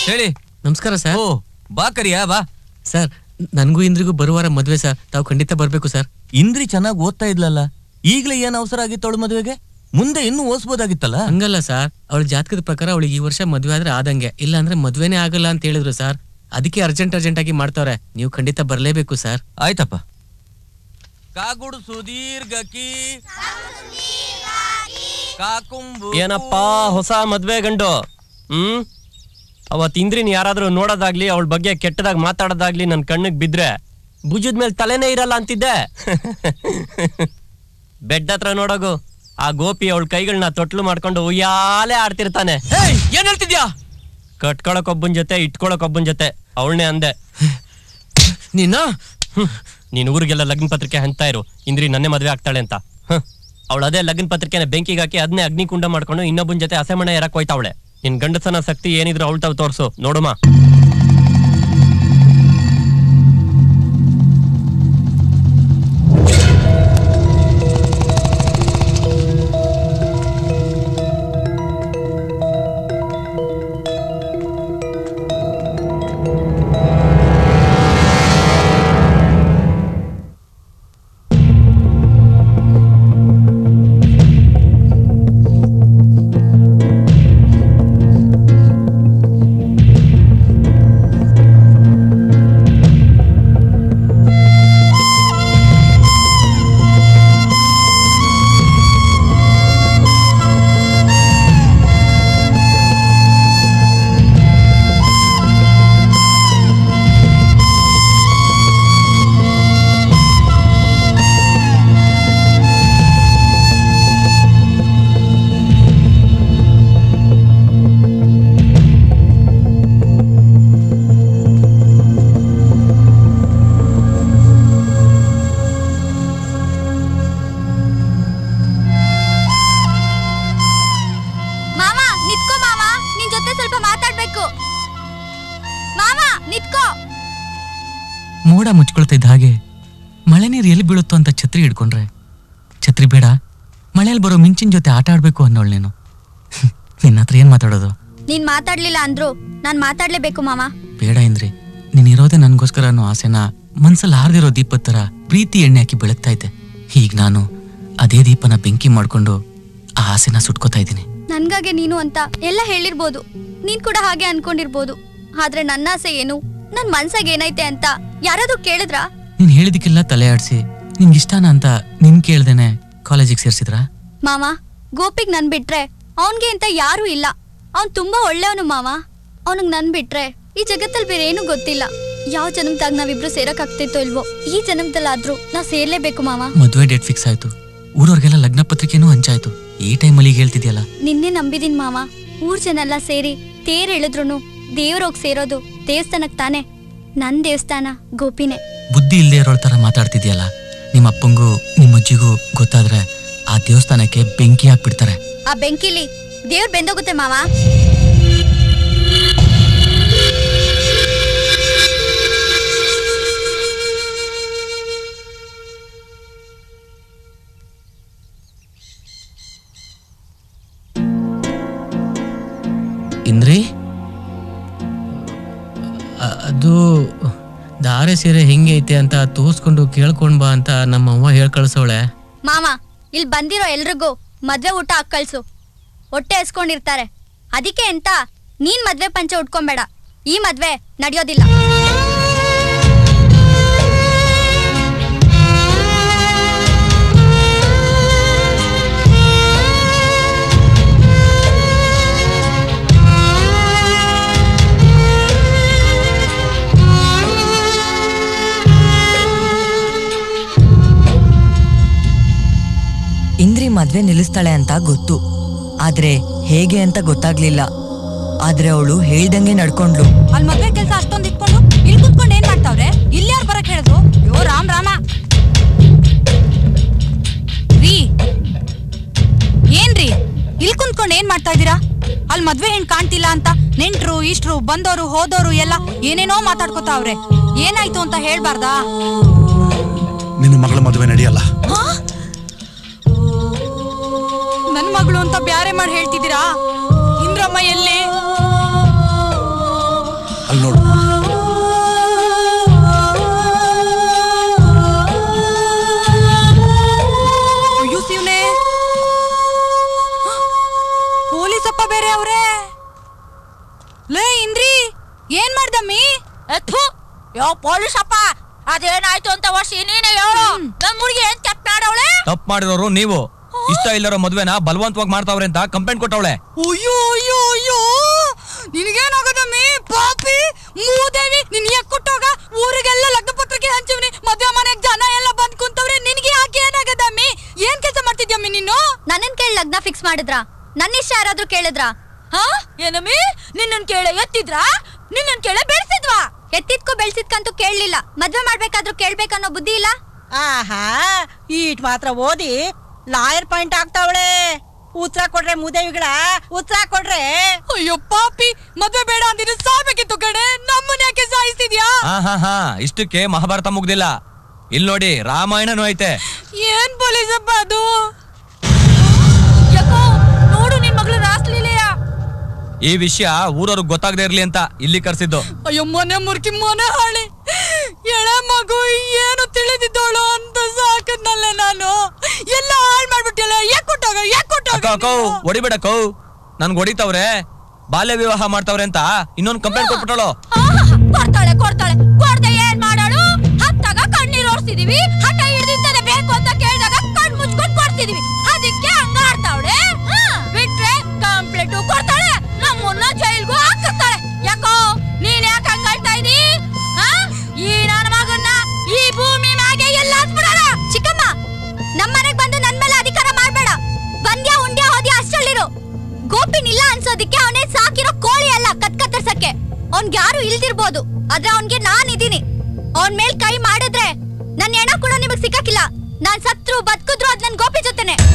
ಹೇಳಿ ನಮಸ್ಕಾರ ಸರ್ ಓ ಬಾ ಕರಿಯಾ ಬಾ ಸರ್ ನನಗೂ ಇಂದ್ರಿಗೂ ಬರುವಾರ ಮದ್ವೆ ಸರ್ ತಾವು ಖಂಡಿತ ಬರ್ಬೇಕು ಸರ್ ಇಂದ್ರಿ ಚೆನ್ನಾಗಿ ಓದ್ತಾ ಇದ್ಲಲ್ಲ ಈಗ್ಲೇ ಏನ್ ಅವಸರ ಆಗಿತ್ತು ಅವಳ ಮದುವೆಗೆ ಮುಂದೆ ಇನ್ನೂ ಓದಿಸ್ಬೋದಾಗಿತ್ತಲ್ಲ ಹಂಗಲ್ಲ ಸರ್ ಅವಳ ಜಾತಕದ ಪ್ರಕಾರ ಅವಳಿಗೆ ಈ ವರ್ಷ ಮದ್ವೆ ಆದ್ರೆ ಆದಂಗೆ ಇಲ್ಲ ಅಂದ್ರೆ ಮದ್ವೆನೇ ಆಗಲ್ಲ ಅಂತ ಹೇಳಿದ್ರು ಸರ್ ಅದಕ್ಕೆ ಅರ್ಜೆಂಟ್ ಅರ್ಜೆಂಟ್ ಆಗಿ ಮಾಡ್ತಾವ್ರೆ ನೀವು ಖಂಡಿತ ಬರ್ಲೇಬೇಕು ಸರ್ ಆಯ್ತಪ್ಪ ಕಾಗುಡು ಸುದೀರ್ಘಕಿ ಕಾಕುಂಬು ಏನಪ್ಪಾ ಹೊಸ ಮದ್ವೆ ಗಂಡು ಹ್ಮ್ ಅವತ್ ಇಂದ್ರಿನ್ ಯಾರಾದ್ರೂ ನೋಡೋದಾಗ್ಲಿ ಅವಳ ಬಗ್ಗೆ ಕೆಟ್ಟದಾಗ ಮಾತಾಡೋದಾಗ್ಲಿ ನನ್ ಕಣ್ಣಿಗೆ ಬಿದ್ರೆ ಭುಜದ ಮೇಲೆ ತಲೆನೇ ಇರಲ್ಲ ಅಂತಿದ್ದೆ ಬೆಡ್ ಹತ್ರ ನೋಡೋಗು ಆ ಗೋಪಿ ಅವಳ ಕೈಗಳನ್ನ ತೊಟ್ಲು ಮಾಡ್ಕೊಂಡು ಉಯ್ಯಾಲೆ ಆಡ್ತಿರ್ತಾನೆ ಏನ್ ಹೇಳ್ತಿದ್ಯಾ ಕಟ್ಕೊಳಕ್ ಒಬ್ಬನ್ ಜೊತೆ ಇಟ್ಕೊಳಕ್ ಒಬ್ಬನ್ ಜೊತೆ ಅವಳನೇ ಅಂದೆ ನೀನು ಹ್ಮ್. ನೀನ್ ಊರಿಗೆಲ್ಲ ಲಗ್ನ ಪತ್ರಿಕೆ ಹಂತಾ ಇರು ಇಂದ್ರಿ ನನ್ನೇ ಮದ್ವೆ ಆಗ್ತಾಳೆ ಅಂತ ಅವಳು ಅದೇ ಲಗ್ನ ಪತ್ರಿಕೆನ ಬೆಂಕಿಗೆ ಹಾಕಿ ಅದನ್ನೇ ಅಗ್ನಿಕುಂಡ ಮಾಡ್ಕೊಂಡು ಇನ್ನೊಬ್ಬನ್ ಜೊತೆ ಹಸೆಮಣೆ ಎರಕ್ ಹೋಯ್ತಾವಳೆ ನಿನ್ ಗಂಡಸನ ಶಕ್ತಿ ಏನಿದ್ರು ಅವಳು ತಾವ್ ತೋರ್ಸು ನೋಡುಮ ಮಾವ ನಿತ್ಕೋ ಮಾವ ನಿನ್ ಜೊತೆ ಸ್ವಲ್ಪ ಮಾತಾಡ್ಬೇಕು ಮಾವ ನಿತ್ಕೋ ಮೋಡ ಮುಚ್ಕೊಳ್ತಿದ್ದ ಹಾಗೆ ಮಳೆ ನೀರು ಎಲ್ಲಿ ಬೀಳುತ್ತೋ ಅಂತ ಛತ್ರಿ ಹಿಡ್ಕೊಂಡ್ರೆ ಛತ್ರಿ ಬೇಡ ಮಳೆಯಲ್ಲಿ ಬರೋ ಮಿಂಚಿನ ಜೊತೆ ಆಟ ಆಡ್ಬೇಕು ಅನ್ನೋಳು ನೀನು ನಿನ್ನ ಹತ್ರ ಏನ್ ಮಾತಾಡೋದು ನೀನ್ ಮಾತಾಡ್ಲಿಲ್ಲ ಅಂದ್ರು ನಾನ್ ಮಾತಾಡ್ಲೇಬೇಕು ಮಾವ ಬೇಡ ಇಂದ್ರಿ ನೀನ್ ಇರೋದೇ ನನ್ಗೋಸ್ಕರ ಅನ್ನೋ ಆಸೆನ ಮನ್ಸಲ್ಲಿ ಹಾರ್ದಿರೋ ದೀಪದ ತರ ಪ್ರೀತಿ ಎಣ್ಣೆ ಹಾಕಿ ಬೆಳಗ್ತಾ ಇದ್ದೆ ಈಗ ನಾನು ಅದೇ ದೀಪನ ಬೆಂಕಿ ಮಾಡ್ಕೊಂಡು ಆ ಆಸೆನ ಸುಟ್ಕೋತಾ ಇದ್ದೀನಿ ನನ್ಗಾಗೆ ನೀನು ಅಂತ ಎಲ್ಲ ಹೇಳಿರ್ಬೋದು ನೀನ್ ಕೂಡ ಹಾಗೆ ಅನ್ಕೊಂಡಿರ್ಬೋದು ಆದ್ರೆ ನನ್ನ ಆಸೆ ಏನು ನನ್ ಮನ್ಸಾಗ ಏನೈತೆ ಅಂತ ಯಾರಾದ್ರೂ ಕೇಳಿದ್ರಾ ನೀನ್ ಹೇಳಿದಕ್ಕೆಲ್ಲ ತಲೆ ಆಡ್ಸಿ ನಿನ್ಗೆ ಇಷ್ಟನಾ ಅಂತ ನಿನ್ ಕೇಳ್ದೇನೆ ಕಾಲೇಜಿಗೆ ಸೇರ್ಸಿದ್ರಾ ಮಾವ ಗೋಪಿಗ್ ನನ್ ಬಿಟ್ರೆ ಅವನ್ಗೆ ಅಂತ ಯಾರೂ ಇಲ್ಲ ಅವ್ನ್ ತುಂಬಾ ಒಳ್ಳೆಯವನು ಮಾವ ಅವನಿಗೆ ನನ್ ಬಿಟ್ರೆ ಈ ಜಗತ್ತಲ್ಲಿ ಬೇರೆ ಏನೂ ಗೊತ್ತಿಲ್ಲ ಯಾವ ಜನ್ಮದಾಗ ನಾವಿಬ್ರು ಸೇರಕ್ ಆಗ್ತಿತ್ತೋ ಇಲ್ವೋ ಈ ಜನ್ಮದಲ್ಲಾದ್ರೂ ನಾ ಸೇರ್ಲೇಬೇಕು ಮಾವ ಮದ್ವೆ ಡೇಟ್ ಫಿಕ್ಸ್ ಆಯ್ತು ಊರವ್ರಿಗೆಲ್ಲ ಲಗ್ನ ಪತ್ರಿಕೆನೂ ಹಂಚಾಯ್ತು ಈ ಟೈಮಲ್ಲಿ ಈಗ ಹೇಳ್ತಿದ್ಯಲ್ಲ ನಿನ್ನೆ ನಂಬಿದಿನ್ ಮಾವ ಊರ್ ಜನ ಎಲ್ಲ ಸೇರಿ ತೇರ್ ಎಳೆದ್ರುನು ದೇವ್ರೋಗ್ ಸೇರೋದು ದೇವಸ್ಥಾನಕ್ ತಾನೆ ನನ್ ದೇವಸ್ಥಾನ ಗೋಪಿನೇ ಬುದ್ಧಿ ಇಲ್ಲದೆ ಇರೋಳ್ ತರ ಮಾತಾಡ್ತಿದ್ಯಲ್ಲ ನಿಮ್ಮ ಅಪ್ಪಂಗೂ ನಿಮ್ಮ ಅಜ್ಜಿಗೂ ಗೊತ್ತಾದ್ರೆ ಆ ದೇವಸ್ಥಾನಕ್ಕೆ ಬೆಂಕಿ ಹಾಕ್ಬಿಡ್ತಾರೆ ಆ ಬೆಂಕಿಲಿ ದೇವ್ರ್ ಬೆಂದೋಗುತ್ತೆ ಮಾವ ಇಂದ್ರಿ ಅ- ಅದು ದಾರೆ ಸೀರೆ ಹೆಂಗೆ ಐತೆ ಅಂತ ತೋರ್ಸ್ಕೊಂಡು ಕೇಳ್ಕೊಂಡ್ ಬಾ ಅಂತ ನಮ್ಮ ಅವ್ವ ಹೇಳ್ ಕಳ್ಸೋಳೆ ಮಾವ ಇಲ್ಲಿ ಬಂದಿರೋ ಎಲ್ರಿಗೂ ಮದ್ವೆ ಊಟ ಹಾಕ್ ಕಳ್ಸು ಹೊಟ್ಟೆ ಹಸ್ಕೊಂಡಿರ್ತಾರೆ ಅದಕ್ಕೆ ಅಂತ ನೀನ್ ಮದ್ವೆ ಪಂಚ ಉಟ್ಕೊಂಬೇಡ ಈ ಮದ್ವೆ ನಡೆಯೋದಿಲ್ಲ ಇಂದ್ರಿ ಮದ್ವೆ ನಿಲ್ಲಿಸ್ತಾಳೆ ಅಂತ ಗೊತ್ತು ಆದ್ರೆ ಹೇಗೆ ಅಂತ ಗೊತ್ತಾಗ್ಲಿಲ್ಲ ಆದ್ರೆ ಅವಳು ಹೇಳ್ದಂಗೆ ನಡ್ಕೊಂಡ್ಲು ಅಲ್ಲಿ ಮದ್ವೆ ಕೆಲಸ ಅಷ್ಟೊಂದು ಇಟ್ಕೊಂಡು ಇಲ್ಲಿ ಕುತ್ಕೊಂಡು ಏನ್ ಮಾಡ್ತಾವ್ರೆ ಇಲ್ಲಿ ಯಾರು ಬರಕ್ ಹೇಳಿದ್ರು ಯೋ ರಾಮ್ ರಾಮ ರೀ ಏನ್ರಿ ಇಲ್ಲಿ ಕುಂತ್ಕೊಂಡು ಏನ್ ಮಾಡ್ತಾ ಇದೀರಾ ಅಲ್ಲಿ ಮದ್ವೆ ಹೆಣ್ ಕಾಣ್ತಿಲ್ಲ ಅಂತ ನೆಂಟ್ರು ಇಷ್ಟ್ರು ಬಂದೋರು ಹೋದೋರು ಎಲ್ಲ ಏನೇನೋ ಮಾತಾಡ್ಕೊತಾವ್ರೆ ಏನಾಯ್ತು ಅಂತ ಹೇಳ್ಬಾರ್ದಾ ನಿನ್ನ ಮಗಳ ಮದುವೆ ನಡೆಯಲ್ಲ ನನ್ ಮಗಳು ಅಂತ ಬ್ಯಾರೆ ಮಾಡಿ ಹೇಳ್ತಿದ್ದೀರಾ ಇಂದ್ರಮ್ಮ ಎಲ್ಲಿ ಮಾಡ್ದಮ್ಮಿ ಎತ್ತು ಯೋ ಪೊಲೀಸ್ ಅಪ್ಪ ಅದೇನಾಯ್ತು ಅಂತ ವರ್ಷಿ ನೀನೇ ಹೇಳು ನಮ್ ಹುಡುಗಿ ಏನ್ ತಪ್ಪ ಮಾಡವಳೆ ತಪ್ಪು ಮಾಡಿರೋರು ನೀವು ಇಷ್ಟ ಇಲ್ಲರೋ ಮದ್ವೆನ ಬಲವಂತವಾಗಿ ಮಾಡ್ತಾವ್ರೆ ಅಂತ ಕಂಪ್ಲೇಂಟ್ ಕೊಟ್ಟವಳೆ ಅಯ್ಯೋ ಅಯ್ಯೋ ಅಯ್ಯೋ ನಿನಗೇನಾಗದಮ್ಮಿ ಪಾಪಿ ಮೂದೇವಿ ನಿನ್ ಕೊಟ್ಟೋಗ ಊರಿಗೆಲ್ಲ ಲಗ್ನ ಪತ್ರಿಕೆ ಹಂಚಿವ್ನಿ ಮದ್ವೆ ಮನೆಗ್ ಜನ ಎಲ್ಲ ಬಂದ್ ಕುಂತವ್ರೆ ನಿನ್ಗೆ ಯಾಕೆ ಏನಾಗದಮ್ಮಿ ಏನ್ ಕೆಲಸ ಮಾಡ್ತಿದ್ಯಮ್ಮಿ ನೀನು ನನ್ನನ್ ಕೇಳಿ ಲಗ್ನ ಫಿಕ್ಸ್ ಮಾಡಿದ್ರಾ ನನ್ನ ಇಷ್ಟ ಯಾರಾದ್ರೂ ಕೇಳಿದ್ರಾ ಹಾ ಏನಮ್ಮಿ ನಿನ್ನನ್ ಕೇಳ ಎತ್ತಿದ್ರಾ ನಿನ್ನನ್ ಕೇಳ ಬೆಳೆಸಿದ್ವಾ ಎತ್ತಿದ್ಕೋ ಬೆಳ್ಸಿದ್ಕಂತೂ ಕೇಳಲಿಲ್ಲ ಮದ್ವೆ ಮಾಡ್ಬೇಕಾದ್ರೂ ಕೇಳ್ಬೇಕನ್ನೋ ಬುದ್ಧಿ ಇಲ್ಲ ಆಹಾ ಈಟ್ ಮಾತ್ರ ಓದಿ ಲಾಯರ್ ಪಾಯಿಂಟ್ ಆಗ್ತಾವಳೆ ಉತ್ತರ ಕೊಡ್ರೆ ಮುದೇವಿಗಳ ಉತ್ತರ ಕೊಡ್ರೆ ಅಯ್ಯೋ ಪಾಪಿ ಮದ್ವೆ ಬೇಡ ಅಂದಿದ್ರೆ ಸಾಯ್ಬೇಕಿತ್ತು ಕಡೆ ನಮ್ಮನ್ನ ಯಾಕೆ ಸಾಯಿಸ್ತಿದ್ಯಾ ಹಾ ಹಾ ಹಾ ಇಷ್ಟಕ್ಕೆ ಮಹಾಭಾರತ ಮುಗ್ದಿಲ್ಲ ಇಲ್ಲಿ ನೋಡಿ ರಾಮಾಯಣನೂ ಐತೆ ಏನ್ ಪೊಲೀಸಪ್ಪ ಅದು ಯಾಕೋ ನೋಡು ನಿನ್ ಮಗಳು ರಾಸ್ಲೀಲೆಯ ಈ ವಿಷಯ ಊರವ್ರಿಗೆ ಗೊತ್ತಾಗದೆ ಇರ್ಲಿ ಅಂತ ಇಲ್ಲಿ ಕರ್ಸಿದ್ದು ಅಯ್ಯೋ ಮನೆ ಮುರ್ಕಿ ಮನೆ ಹಾಳಿ ಎಳೆ ಮಗು ಏನು ತಿಳಿದಿದ್ದೋಳು ಅಂತ ಸಾಕದ್ನಲ್ಲ ನಾನು ಎಲ್ಲ ಹಾಳು ಮಾಡ್ಬಿಟ್ಟಿಲ್ಲ ಯಾಕೆ ಕೊಟ್ಟಾಗ ಯಾಕೆ ಅಕ್ಕ ಕೊಟ್ಟಾಗ ಅಕ್ಕೋ ಹೊಡಿಬೇಡ ಕೌ ನನ್ಗೆ ಹೊಡಿತಾವ್ರೆ ಬಾಲ್ಯ ವಿವಾಹ ಮಾಡ್ತಾವ್ರೆ ಅಂತ ಇನ್ನೊಂದು ಕಂಪ್ಲೇಂಟ್ ಕೊಟ್ಬಿಟ್ಟಳು ಕೊಡ್ತಾಳೆ ಕೊಡ್ತಾಳೆ ಕೊಡ್ದೆ ಏನ್ ಮಾಡೋಳು ಹತ್ತಾಗ ಕಣ್ಣೀರ್ ಓಡಿಸಿದೀವಿ ಹಠ ಹಿಡ್ದಿಂದಲೇ ಬೇಕು ಅಂತ ಕೇಳಿದಾಗ ಕಣ್ ಮುಚ್ಕೊಂಡ್ ಕೊಡ್ತಿದೀವಿ ಅದಕ್ಕೆ ಹಂಗ ಆಡ್ತಾವಳೆ ಬಿಟ್ರೆ ಕಂಪ್ಲೇಂಟ್ ಕೊಡ್ತಾಳೆ ನಮ್ಮನ್ನ ಜೈಲ್ಗೂ ಹಾಕಿಸ್ತಾಳೆ ಯಾಕೋ ನೀನ್ ಯಾಕೆ ಹಂಗ ಆಡ್ತಾ ಇದೀ ಆ? ಈ ನನ್ನ ಮಗನ್ನ ಈ ಭೂಮಿ ಮ್ಯಾಗೆ ಎಲ್ಲ ಹಾಕ್ಬಿಡೋಣ ಚಿಕ್ಕಮ್ಮ ನಮ್ಮನೆಗ್ ಬಂದು ನನ್ ಮೇಲೆ ಅಧಿಕಾರ ಮಾಡ್ಬೇಡ ಬಂದ್ಯಾ ಉಂಡ್ಯಾ ಹೋದ್ಯಾ ಅಷ್ಟರಲ್ಲಿರು ಗೋಪಿನ್ ಇಲ್ಲ ಅನ್ಸೋದಿಕ್ಕೆ ಅವನೇ ಸಾಕಿರೋ ಕೋಳಿ ಅಲ್ಲ ಕತ್ ಕತ್ತರ್ಸಕ್ಕೆ ಅವ್ನ್ಗ್ ಯಾರು ಇಲ್ದಿರ್ಬೋದು ಆದ್ರೆ ಅವ್ನ್ಗೆ ನಾನ್ ಇದೀನಿ ಅವ್ನ್ ಮೇಲ್ ಕೈ ಮಾಡಿದ್ರೆ ನನ್ ಹೆಣ ಕೂಡ ನಿಮಗ್ ಸಿಕ್ಕಕ್ಕಿಲ್ಲ ನಾನ್ ಸತ್ರು ಬದುಕಿದ್ರು ಅದ್ ನನ್ ಗೋಪಿ ಜೊತೆನೆ